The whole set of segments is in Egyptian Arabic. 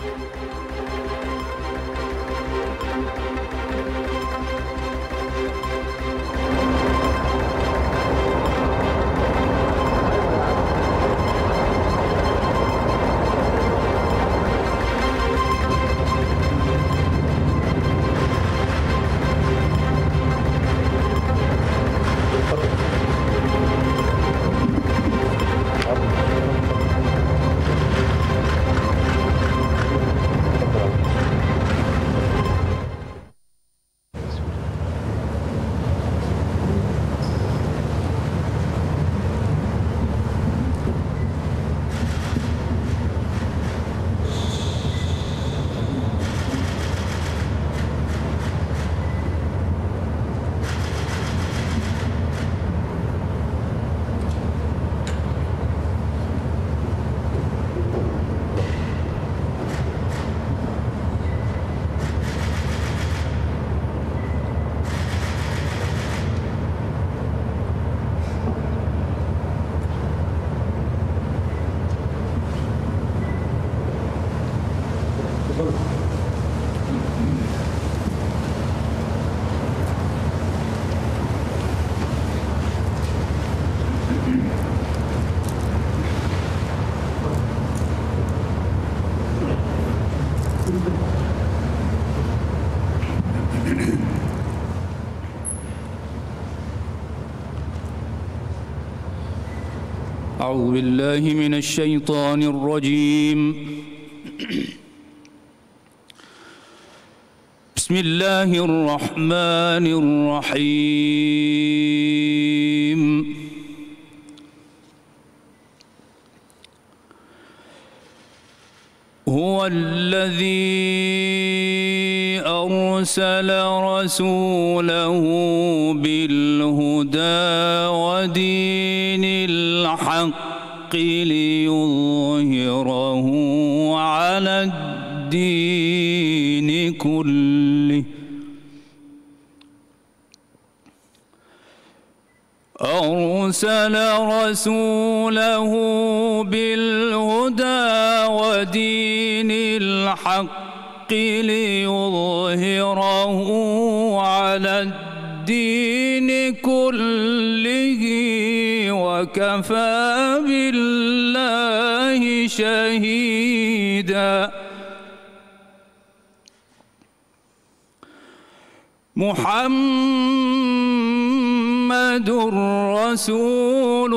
أعوذ بالله من الشيطان الرجيم بسم الله الرحمن الرحيم هو الذي أرسل رسوله بالهدى ودين الحق ليظهره على الدين كله أرسل رسوله بالهدى ودين الحق ليظهره على الدين كله وكفى بالله شهيدا محمد رسول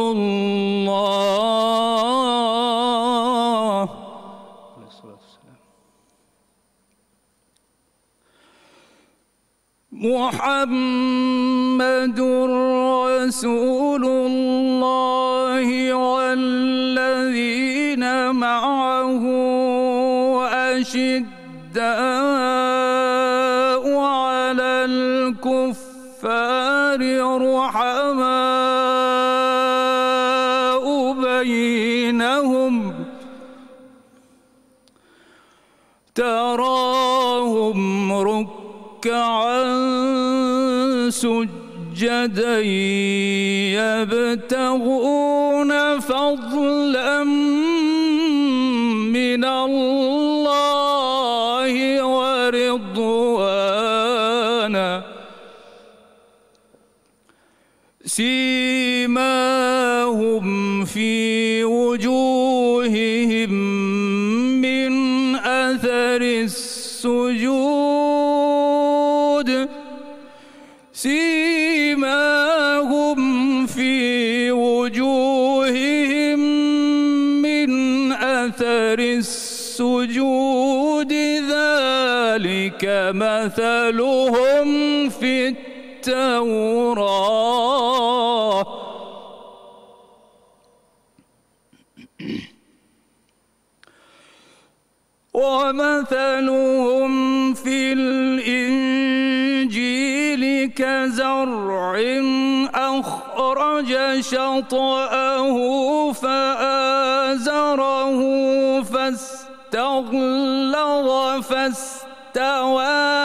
الله محمد رسول الله والذين معه أشداء على الكفار رحماء بينهم تراهم ركعا سجدا يبتغون فضلا من الله ورضوانا سيماهم في وجوههم من أثر السجود سيماهم في وجوههم من أثر السجود ذلك مثلهم في التوراة ومثلهم في الإنجيل كزرع أخرج شطأه فآزره فاستغلظ فاستوى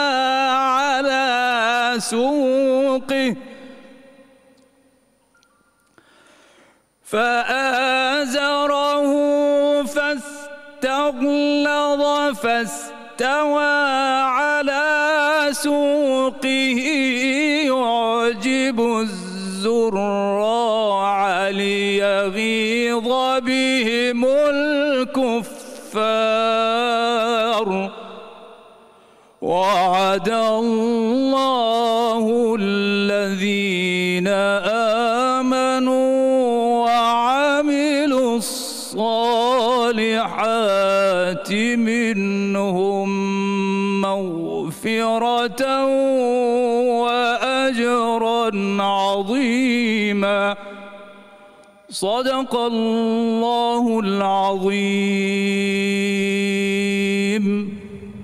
على سوقه فآزره فاستغلظ فاستوى على سوقه يعجب الزراع ليغيظ بهم الكفار وعد الله الذين آمنوا وعملوا الصالحات منهم مغفرة وأجرا عظيما صدق الله العظيم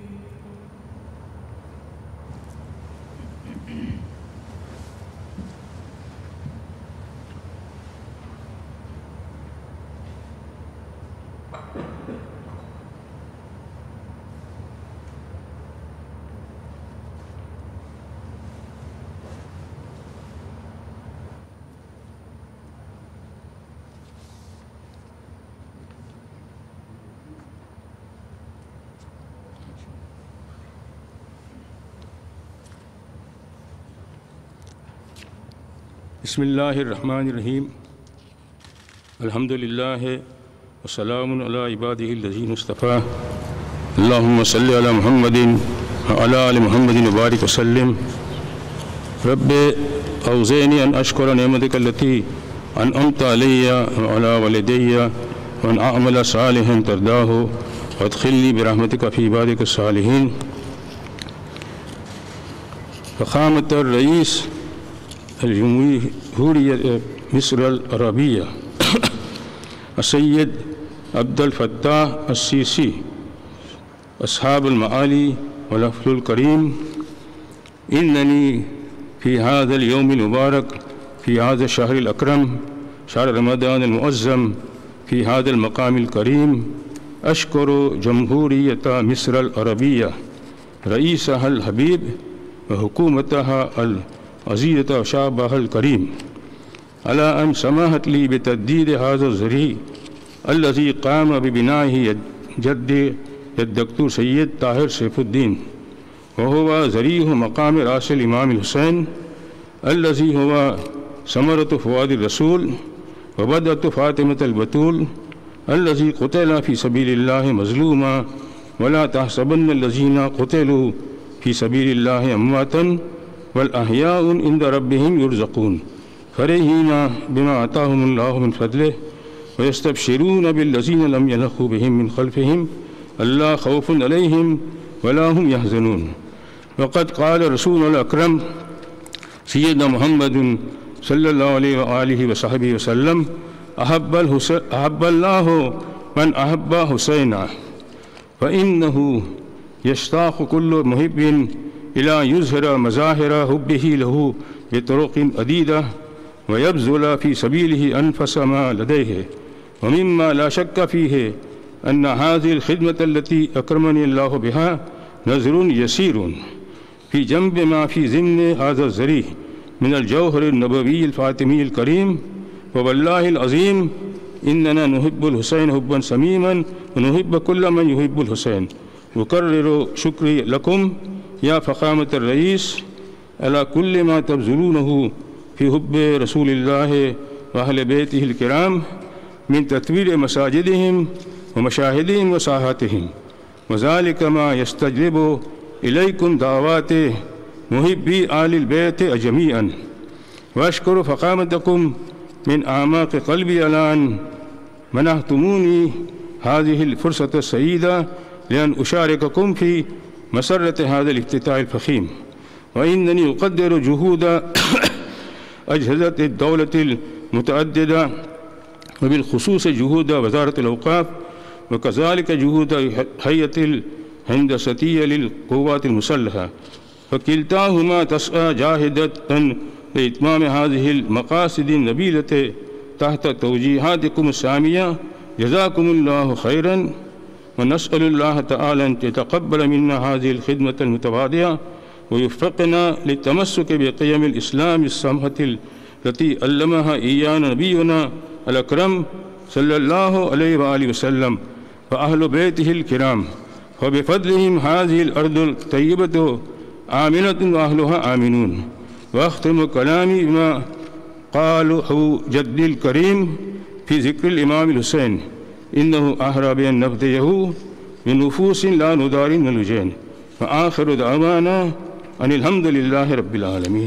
بسم الله الرحمن الرحيم الحمد لله وسلام على عباده الذين اصطفى اللهم صل على محمد وعلى ال محمد وبارك وسلم رب اوزعني ان اشكر نعمتك التي انعمت علي وعلى والدي وان اعمل صالحا ترضاه وادخلني برحمتك في عبادك الصالحين فخامة الرئيس الجمهورية مصر العربية السيد عبد الفتاح السيسي أصحاب المعالي والأفل الكريم إنني في هذا اليوم المبارك في هذا الشهر الأكرم شهر رمضان المعظم في هذا المقام الكريم أشكر جمهورية مصر العربية رئيسها الحبيب وحكومتها العزيزة وشعبها الكريم على أن سمحت لي بتجديد هذا الزريع الذي قام ببنائه جدي الدكتور سيد طاهر سيف الدين وهو زريه مقام رأس الإمام الحسين الذي هو ثمرة فؤاد الرسول وبدأة فاطمة البتول الذي قتل في سبيل الله مظلوما ولا تحسبن الذين قتلوا في سبيل الله أمواتا والأحياء عند ربهم يرزقون فرحين بما آتاهم الله من فضله ويستبشرون بالذين لم يلحقوا بهم من خلفهم ألا خوف عليهم ولا هم يحزنون وقد قال رسول الأكرم سيدنا محمد صلى الله عليه وآله وصحبه وسلم أحب, أحب الله من أحب حسينا فإنه يشتاق كل محب إلى يظهر مظاهر حبه له بطرق عديدة ويبذل في سبيله أنفس ما لديه ومما لا شك فيه أن هذه الخدمة التي أكرمني الله بها نذر يسير في جنب ما في ضمن هذا الزريع من الجوهر النبوي الفاطمي الكريم ووالله العظيم إننا نحب الحسين حبا سميما ونحب كل من يحب الحسين أكرر شكري لكم يا فخامة الرئيس على كل ما تبذلونه في حب رسول الله وأهل بيته الكرام من تطوير مساجدهم ومشاهدهم وساحاتهم وذلك ما يستجلب إليكم دعوات محبي آل البيت جميعا وأشكر فخامتكم من أعماق قلبي على أن منحتموني هذه الفرصة السعيدة لأن أشارككم في مسرة هذا الافتتاح الفخيم وإنني أقدر جهود أجهزة الدولة المتعددة وبالخصوص جهود وزارة الأوقاف وكذلك جهود هيئة الهندسية للقوات المسلحة فكلتاهما تسعى جاهدة لإتمام هذه المقاصد النبيلة تحت توجيهاتكم السامية جزاكم الله خيرا ونسأل الله تعالى أن يتقبل منا هذه الخدمة المتواضعة ويوفقنا للتمسك بقيم الإسلام السمحة التي علمها إيانا نبينا الأكرم صلى الله عليه وآله وسلم وأهل بيته الكرام وبفضلهم هذه الأرض الطيبة آمنة وأهلها آمنون وأختم كلامي بما قاله جدي الكريم في ذكر الإمام الحسين إنه أهرى بأن نبديه من نفوس لا ندار من الوجين وآخر دعوانا أن الحمد لله رب العالمين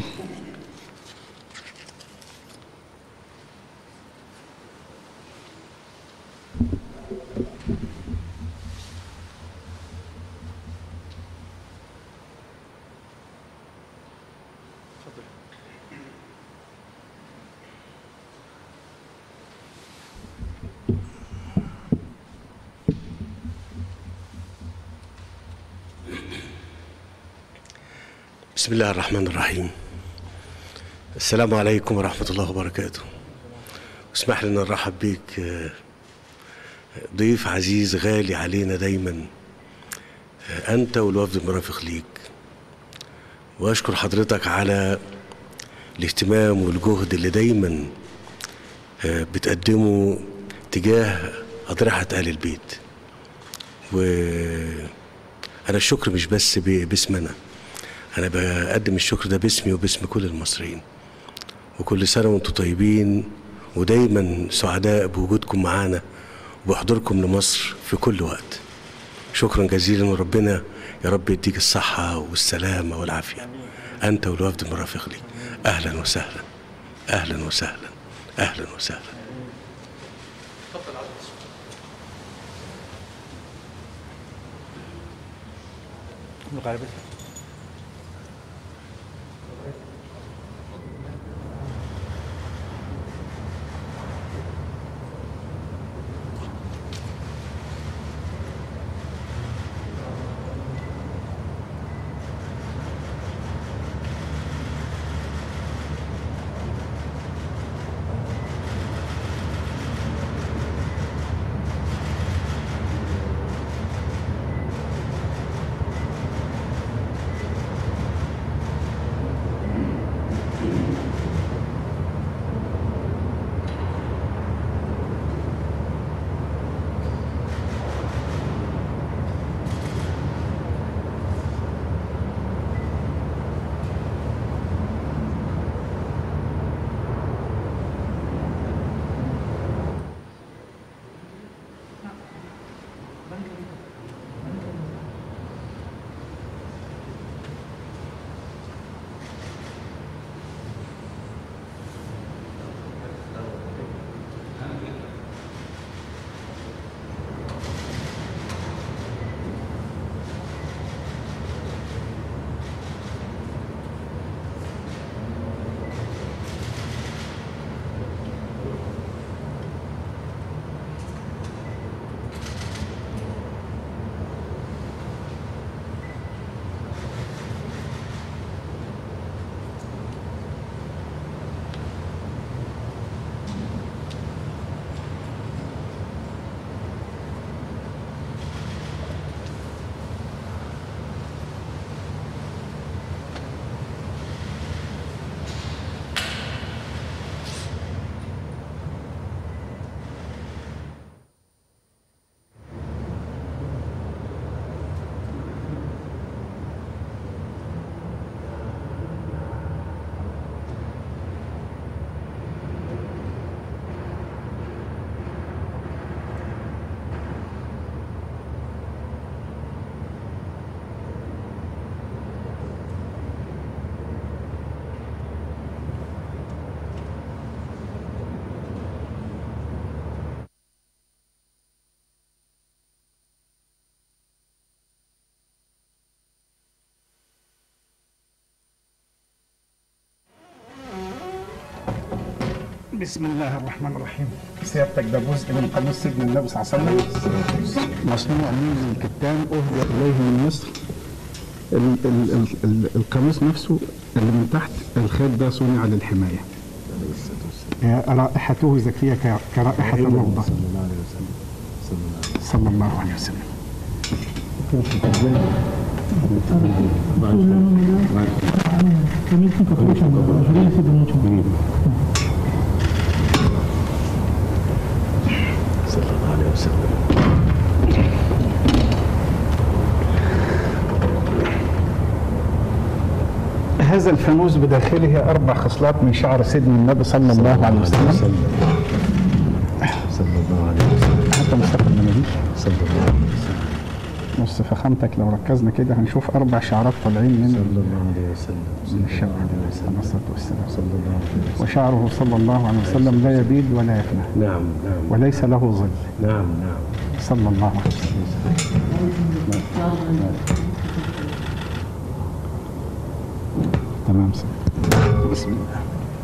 بسم الله الرحمن الرحيم السلام عليكم ورحمة الله وبركاته اسمح لنا نرحب بيك آه، ضيف عزيز غالي علينا دايما آه، أنت والوفد المرافق ليك وأشكر حضرتك على الاهتمام والجهد اللي دايما آه، بتقدمه تجاه أضرحة أهل البيت وأنا الشكر مش بس ب- باسمنا أنا بقدم الشكر ده باسمي وباسم كل المصريين وكل سنة وانتم طيبين ودايما سعداء بوجودكم معانا وبحضوركم لمصر في كل وقت شكرا جزيلا وربنا يا رب يديك الصحة والسلامة والعافية أنت والوفد المرافق ليك أهلا وسهلا أهلا وسهلا أهلا وسهلا بسم الله الرحمن الرحيم سيادتك ده جزء من قاموس سجن النبي صلى الله عليه وسلم مصنوع من الكتان أهدى إليه من مصر ال- ال- ال- ال- القاموس نفسه اللي من تحت الخيط ده صنع للحماية آه، رائحته زكية ك- كرائحة الروضة صلى الله عليه وسلم صلى الله عليه وسلم هذا الفانوس بداخله أربع خصلات من شعر سيدنا النبي صلى الله عليه وسلم صلى الله عليه وسلم حتى مصطفى المناديل صلى الله عليه وسلم بص فخامتك لو ركزنا كده هنشوف أربع شعرات طالعين من صلى الله عليه وسلم من الشعر عليه الصلاة والسلام صلى الله عليه وسلم وشعره صلى الله عليه وسلم لا يبيد ولا يفنى نعم نعم وليس له ظل نعم نعم صلى الله عليه وسلم تمام سيدي بسم الله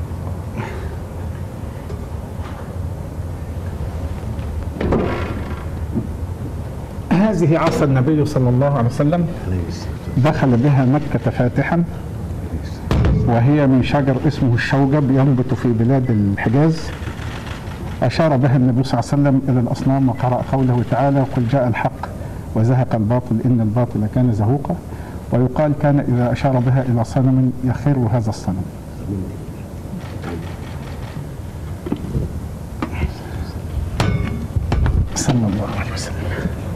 هذه عصا النبي صلى الله عليه وسلم عليه الصلاة دخل بها مكة فاتحا وهي من شجر اسمه الشوجب ينبت في بلاد الحجاز أشار بها النبي صلى الله عليه وسلم إلى الأصنام وقرأ قوله تعالى قل جاء الحق وزهق الباطل إن الباطل كان زهوقا ويقال كان إذا أشار بها إلى صنم يخر هذا الصنم صلى الله عليه وسلم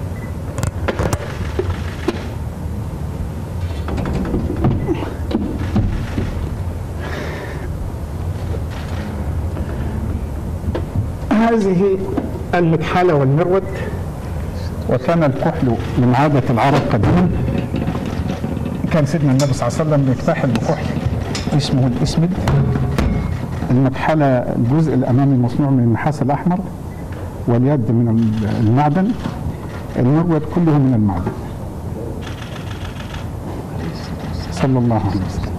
هذه المكحلة والمرود وكان الكحل من عادة العرب قديما كان سيدنا النبي صلى الله عليه وسلم يكتحل بكحل اسمه الاسمد المكحلة الجزء الأمامي مصنوع من النحاس الأحمر واليد من المعدن المرود كله من المعدن صلى الله عليه وسلم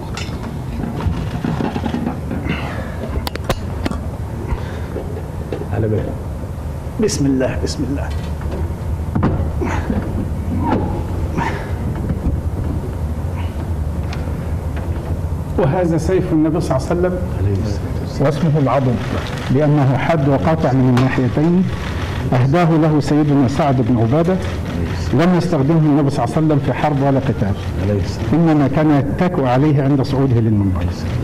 على بالك بسم الله بسم الله وهذا سيف النبي صلى الله عليه وسلم عليه الصلاة والسلام واسمه العضد لأنه حد وقاطع من الناحيتين أهداه له سيدنا سعد بن عبادة لم يستخدمه النبي صلى الله عليه وسلم في حرب ولا قتال عليه الصلاة إنما كان يتكئ عليه عند صعوده للمنبر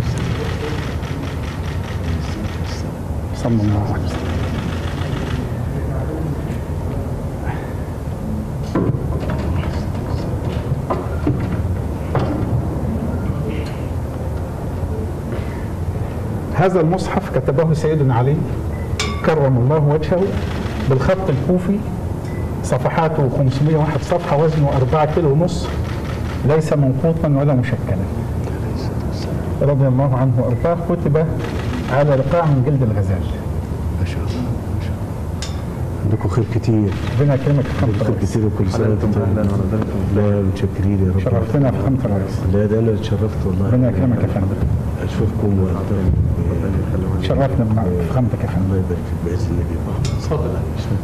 صلى الله عليه وسلم هذا المصحف كتبه سيدنا علي كرم الله وجهه بالخط الكوفي صفحاته 501 صفحة وزنه 4 كيلو ونص ليس منقوطا ولا مشكلا رضي الله عنه وارضاه كتب على رقاع من جلد الغزال ما شاء الله ما شاء الله عندكم خير كتير ربنا يكرمك في خمسة عندكم رئيس كتير وكل سنة وانتم طيبين لا متشكرين يا رب شرفتنا في خمسة رئيس لا ده انا اتشرفت والله ربنا يكرمك يا فندم اشوفكم واحترم شرفنا بمع- في خمسة يا فندم الله يبارك فيك باذن النبي اتفضل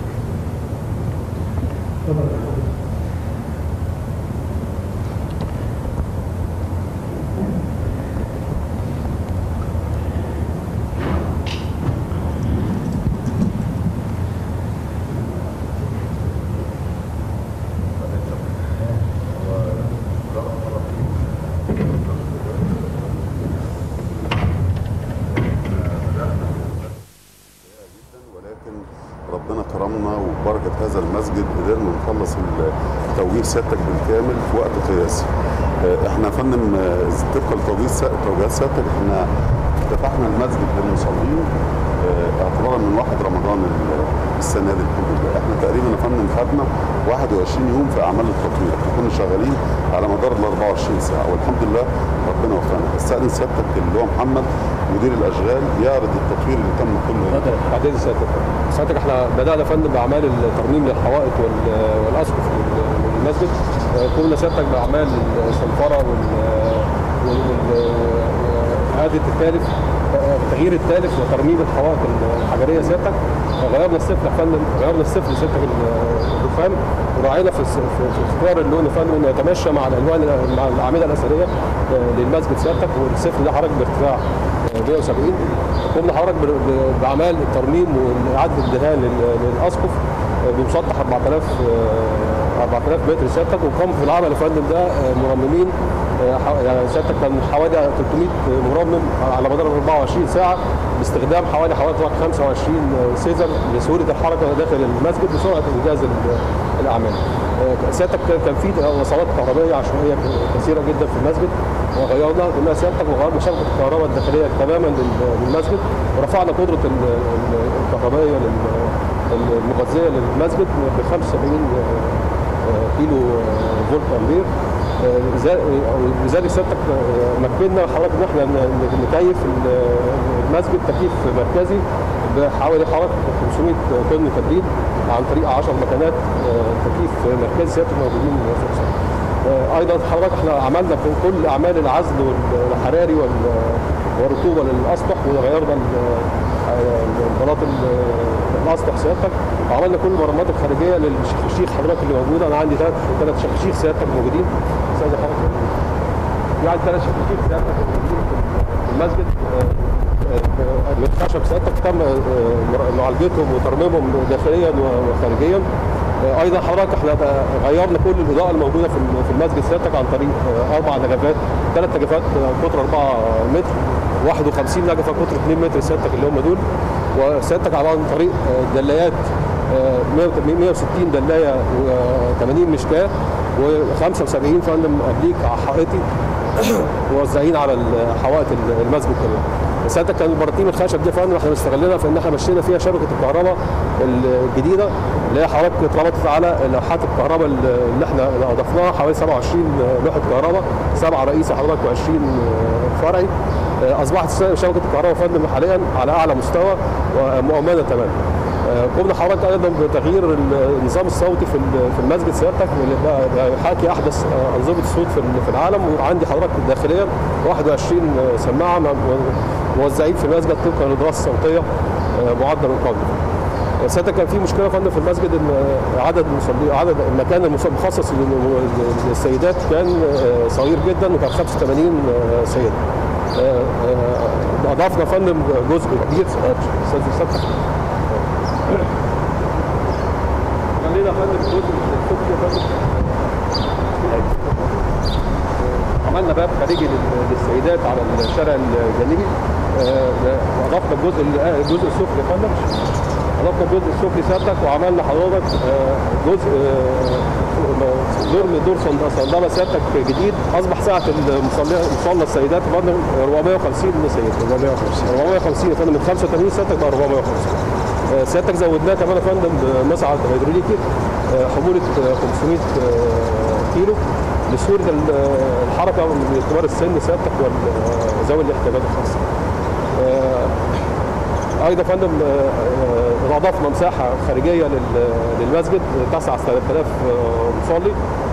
ولكن ربنا كرمنا وببركه هذا المسجد قدرنا نخلص توجيه سيادتك بالكامل في وقت قياسي. آه، احنا يا فندم آه، طبقا لتوجيه سا- توجيهات سيادتك احنا فتحنا المسجد للمصلين آه، اعتبارا من 1 رمضان ال- السنه دي الحمد لله احنا تقريبا يا فندم خدنا 21 يوم في اعمال التطوير احنا كنا شغالين على مدار ال 24 ساعه والحمد لله ربنا وفقنا استاذن سيادتك اللي هو محمد مدير الاشغال يعرض التطوير اللي تم كله اتفضل بعدين سيادتك سيادتك احنا بدانا يا فندم باعمال الترميم للحوائط وال- والاسقف للمسجد آه، قمنا سيادتك باعمال الصنفره وال وال- اعاده التالف آه، تغيير التالف وترميم الحوائط الحجريه سيادتك آه، غيرنا السفل يا فندم غيرنا السفل سيادتك ال- الرخام وراعينا في الس- في في اختيار اللون يا فندم انه يتماشى مع الالوان مع الاعمده الاثريه آه، للمسجد سيادتك والسفل ده حضرتك بارتفاع آه، 170 قمنا حضرتك ب- ب- باعمال الترميم واعاده الدهان لل- للاسقف آه، بمسطح 4000 آه، 4000 متر سيادتك وقام في العمل يا فندم ده آه، مرممين آه، ح- يعني سيادتك كان حوالي 300 مرمم على مدار 24 ساعه باستخدام حوالي حوالي 25 سيزر لسهوله الحركه داخل المسجد لسرعه انجاز ال- الاعمال. آه، سيادتك كان- كان في وصلات كهربائيه عشوائيه كثيره جدا في المسجد وغيرنا قلنا سيادتك وغيرنا شبكه الكهرباء الداخليه تماما لل- للمسجد ورفعنا قدره ال- ال- الكهربائيه لل- المغذيه للمسجد ب 75 كيلو فولت امبير آه، لذا- لذلك سيادتك آه، مكننا حضرتك ان احنا ن- ن- نكيف ال- المسجد تكييف مركزي بحوالي حوالي 500 طن تبريد عن طريق 10 مكانات آه، تكييف مركزي سيادتك موجودين في الصف. آه، ايضا حضرتك احنا عملنا في كل اعمال العزل والحراري وال- والرطوبه للاسطح وغيرنا ال- آه، البلاط ال- الاسطح سيادتك وعملنا كل المرمات الخارجيه للشيخ حضرتك اللي موجوده انا عندي ثلاث ثلاث شيخ سيادتك موجودين استاذ حضرتك يعني ثلاث شيخ سيادتك موجودين في المسجد آه، آه، من خشب سيادتك تم آه، معالجتهم وترميمهم داخليا وخارجيا آه، ايضا حضرتك احنا بقى غيرنا كل الاضاءه الموجوده في في المسجد سيادتك عن طريق آه، اربع نجفات ثلاث نجفات آه، قطر 4 متر 51 نجفه قطر 2 متر سيادتك اللي هم دول وسيادتك عن طريق آه، دلايات آه، 160 دلايه و80 مشكاه و75 فندم ابليك حائطي موزعين على حوائط المسجد كمان ساعتها كان البراطيم الخشب دي فندم احنا استغلنا في ان احنا مشينا فيها شبكه الكهرباء الجديده اللي هي حضرتك اتربطت على لوحات الكهرباء اللي احنا اضفناها حوالي 27 لوحه كهرباء سبعه رئيسي حضرتك و20 فرعي اصبحت شبكه الكهرباء فندم حاليا على اعلى مستوى ومؤمنه تماما قمنا حضرتك ايضا بتغيير النظام الصوتي في في المسجد سيادتك اللي بقى يحاكي احدث انظمه الصوت في في العالم وعندي حضرتك داخليا 21 سماعه موزعين في المسجد طبقا للدراسه الصوتيه معدل من قبل. ساعتها كان في مشكله يا فندم في المسجد ان عدد المصلي عدد المكان المخصص للسيدات كان صغير جدا وكان 85 سيده. اضفنا فندم جزء كبير استاذ سيادتك خلينا فندم جزء الفكر يا فندم عملنا باب خارجي للسيدات على الشارع الجانبي اضفنا الجزء الجزء السفلي يا فندم اضفنا الجزء السفلي سيادتك وعملنا حضرتك جزء دور من دور صندله سيادتك جديد اصبح سعه المصلى مصلى السيدات يا فندم 450 سيده 450 450 يا فندم من 85 سيادتك بقى 450 سيادتك زودناه كمان يا فندم بمصعد هيدروليكي حموله 500 كيلو لسهوله الحركه لكبار السن سيادتك وذوي الاحتياجات الخاصه. ايضا يا فندم اضفنا مساحه خارجيه للمسجد تسع 3000 مصلي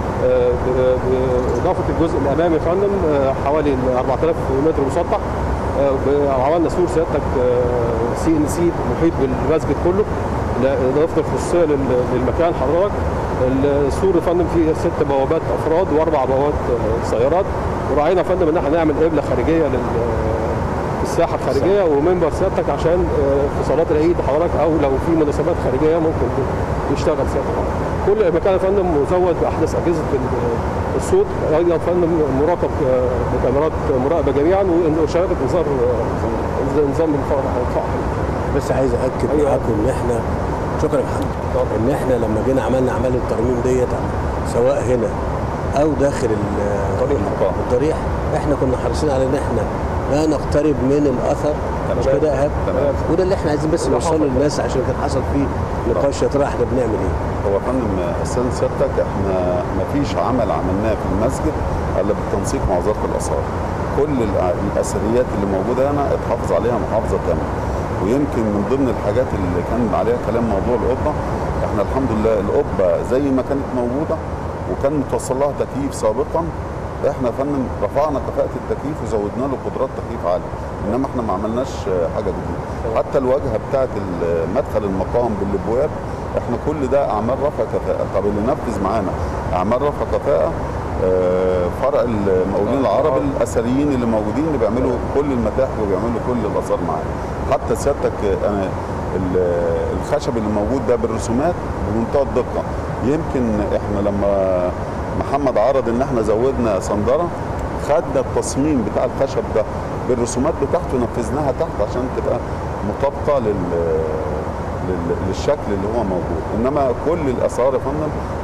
باضافه الجزء الامامي يا فندم حوالي 4000 متر مسطح عملنا سور سيادتك سي ان سي محيط بالمسجد كله اضافه الخصوصيه للمكان حضرتك السور يا فندم فيه ست بوابات افراد واربع بوابات سيارات وراعينا يا فندم ان احنا نعمل قبله خارجيه لل في الساحه الخارجيه ومنبر سيادتك عشان في صلاه العيد حضرتك او لو في مناسبات خارجيه ممكن يشتغل سيادتك كل مكان يا فندم مزود باحدث اجهزه الصوت ايضا فندم مراقب بكاميرات مراقبه جميعا وشبكه انذار نظام الفقر بس عايز اكد أيوة. معاكم ان احنا شكرا يا محمد ان احنا لما جينا عملنا اعمال الترميم ديت سواء هنا او داخل ال- طريق المقام. الضريح احنا كنا حريصين على ان احنا لا نقترب من الاثر مش كده يا ايهاب تمام. وده اللي احنا عايزين بس نوصله للناس عشان كان حصل فيه نقاش يا ترى احنا بنعمل ايه هو يا فندم استاذ سيادتك احنا ما فيش عمل عملناه في المسجد الا بالتنسيق مع وزاره الاثار كل الأ- الاثريات اللي موجوده هنا اتحافظ عليها محافظه كامله ويمكن من ضمن الحاجات اللي كان عليها كلام موضوع القبه احنا الحمد لله القبه زي ما كانت موجوده وكان متوصل لها تكييف سابقا احنا يا فندم رفعنا كفاءه التكييف وزودنا له قدرات تكييف عاليه انما احنا ما عملناش حاجه جديده حتى الواجهه بتاعه مدخل المقام بالابواب احنا كل ده اعمال رفع كفاءه طب اللي نفذ معانا اعمال رفع كفاءه آه، فرع المقاولين العرب الاثريين اللي موجودين اللي بيعملوا كل المتاحف وبيعملوا كل الاثار معانا حتى سيادتك آه، انا ال- الخشب اللي موجود ده بالرسومات بمنتهى الدقه يمكن احنا لما محمد عرض ان احنا زودنا صندره خدنا التصميم بتاع الخشب ده بالرسومات بتاعته نفذناها تحت عشان تبقى مطابقه لل لل- للشكل اللي هو موجود انما كل الاثار يا فندم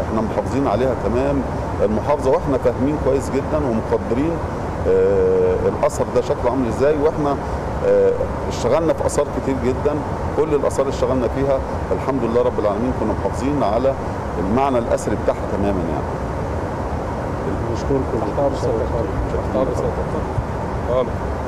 احنا محافظين عليها تمام المحافظه واحنا فاهمين كويس جدا ومقدرين آه، الاثر ده شكله عامل ازاي واحنا آه، اشتغلنا في اثار كتير جدا كل الاثار اللي اشتغلنا فيها الحمد لله رب العالمين كنا محافظين على المعنى الاثري بتاعها تماما يعني نشكركم تحت امر سيادتك تحت امر سيادتك